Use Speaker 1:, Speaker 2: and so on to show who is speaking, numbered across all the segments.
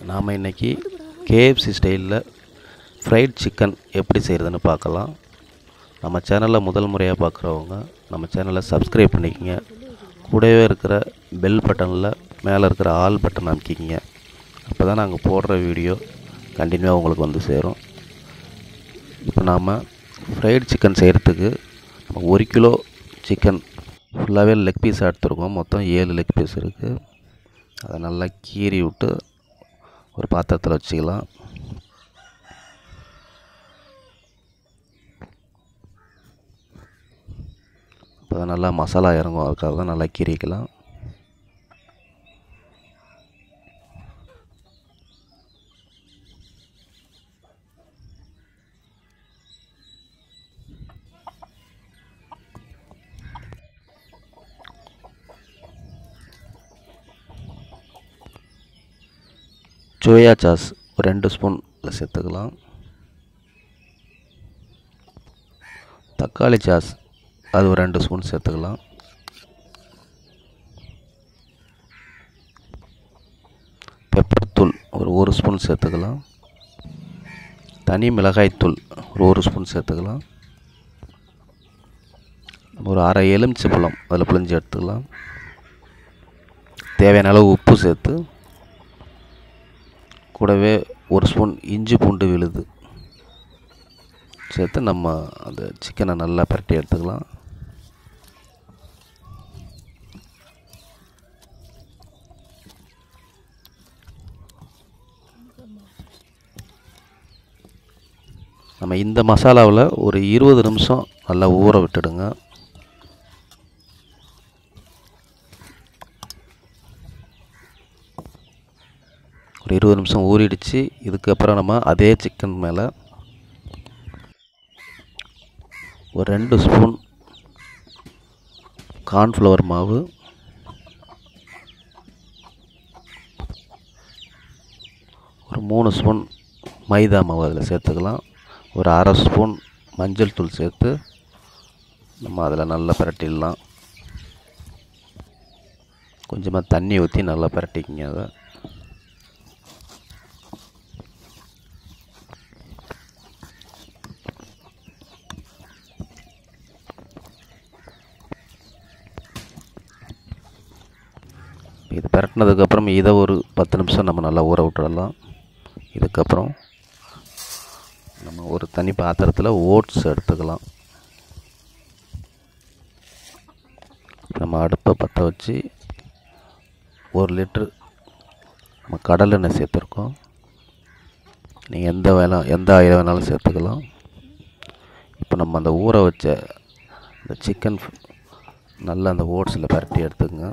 Speaker 1: நாம் இன்றைக்கி கேஎஃப்சி ஸ்டைலில் ஃப்ரைட் சிக்கன் எப்படி செய்கிறதுன்னு பார்க்கலாம் நம்ம சேனலில் முதல் முறையாக பார்க்குறவங்க நம்ம சேனலை சப்ஸ்கிரைப் பண்ணிக்கங்க கூடவே இருக்கிற பெல் பட்டனில் மேலே இருக்கிற ஆல் பட்டன் அமைக்கிங்க அப்போ தான் நாங்கள் போடுற வீடியோ கண்டினியூவாக உங்களுக்கு வந்து சேரும் இப்போ நாம் ஃப்ரைட் சிக்கன் செய்கிறதுக்கு ஒரு கிலோ சிக்கன் ஃபுல்லாகவே லெக் பீஸ் எடுத்துருக்கோம் மொத்தம் ஏழு லெக் பீஸ் இருக்குது அதை நல்லா கீறி விட்டு ஒரு பாத்திரத்தில் வச்சுக்கலாம் இப்போ தான் நல்லா மசாலா இறங்கும் அதுக்காக தான் நல்லா கீறிக்கலாம் சோயா சாஸ் ஒரு ரெண்டு ஸ்பூன் சேர்த்துக்கலாம் தக்காளி சாஸ் அது ஒரு ரெண்டு ஸ்பூன் சேர்த்துக்கலாம் பெப்பர் தூள் ஒரு ஒரு ஸ்பூன் சேர்த்துக்கலாம் தனி மிளகாய் தூள் ஒரு ஒரு ஸ்பூன் சேர்த்துக்கலாம் ஒரு அரை எலுமிச்சை பழம் அதில் புளிஞ்சு எடுத்துக்கலாம் தேவையான அளவு உப்பு சேர்த்து கூடவே ஒரு ஸ்பூன் இஞ்சி பூண்டு விழுது சேர்த்து நம்ம அந்த சிக்கனை நல்லா பரட்டி எடுத்துக்கலாம் நம்ம இந்த மசாலாவில் ஒரு இருபது நிமிஷம் நல்லா ஊற விட்டுடுங்க ஒரு இருபது நிமிஷம் ஊறிடுச்சு இதுக்கப்புறம் நம்ம அதே சிக்கன் மேலே ஒரு ரெண்டு ஸ்பூன் கார்ன்ஃப்ளவர் மாவு ஒரு மூணு ஸ்பூன் மைதா மாவு அதில் சேர்த்துக்கலாம் ஒரு அரை ஸ்பூன் மஞ்சள் தூள் சேர்த்து நம்ம அதில் நல்லா பிரட்டிடலாம் கொஞ்சமாக தண்ணி ஊற்றி நல்லா பிரட்டிக்கிங்க அதை இது பிரட்டினதுக்கப்புறம் இதை ஒரு பத்து நிமிஷம் நம்ம நல்லா ஊற விட்டுடலாம் இதுக்கப்புறம் நம்ம ஒரு தனி பாத்திரத்தில் ஓட்ஸ் எடுத்துக்கலாம் நம்ம அடுப்பை பற்ற வச்சு ஒரு லிட்ரு நம்ம கடலெண்ணெய் சேர்த்துருக்கோம் நீங்கள் எந்த வேலை எந்த ஆயில் வேணாலும் சேர்த்துக்கலாம் இப்போ நம்ம அந்த ஊற வச்ச அந்த சிக்கன் நல்லா அந்த ஓட்ஸில் பரட்டி எடுத்துக்கங்க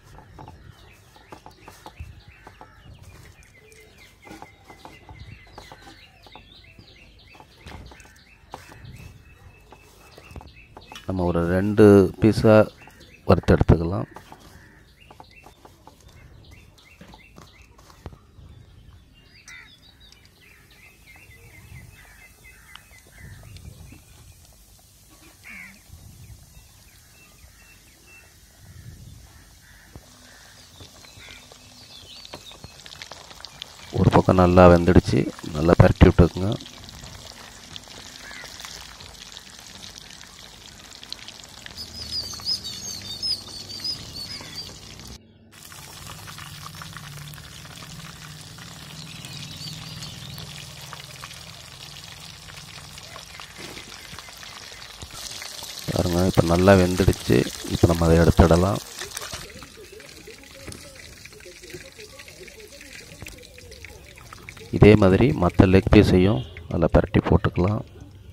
Speaker 1: நம்ம ஒரு ரெண்டு பீஸாக வறுத்து எடுத்துக்கலாம் ஒரு பக்கம் நல்லா வெந்துடுச்சு நல்லா பரட்டி விட்டுக்குங்க பாருங்கள் இப்போ நல்லா வெந்துடுச்சு இப்போ நம்ம அதை எடுத்துடலாம் இதே மாதிரி மற்ற லெக் பீஸையும் நல்லா பரட்டி போட்டுக்கலாம்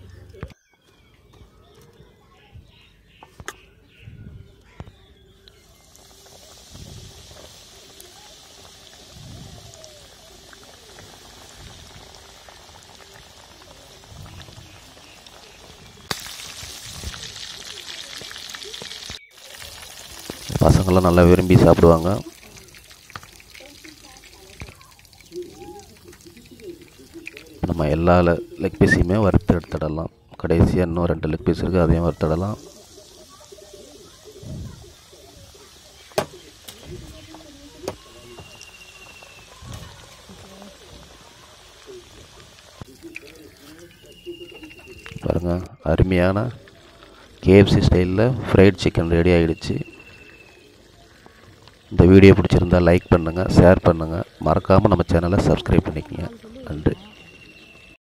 Speaker 1: பசங்களாம் நல்லா விரும்பி சாப்பிடுவாங்க நம்ம எல்லா லெக் பீஸையுமே வறுத்து எடுத்துடலாம் கடைசியாக இன்னும் ரெண்டு லெக் பீஸ் இருக்குது அதையும் வறுத்துடலாம் அருமையான கேஎஃப்சி ஸ்டைலில் ஃப்ரைட் சிக்கன் ரெடி ஆகிடுச்சு இந்த வீடியோ பிடிச்சிருந்தா லைக் பண்ணுங்கள் ஷேர் பண்ணுங்கள் மறக்காமல் நம்ம சேனலை சப்ஸ்கிரைப் பண்ணிக்கங்க நன்றி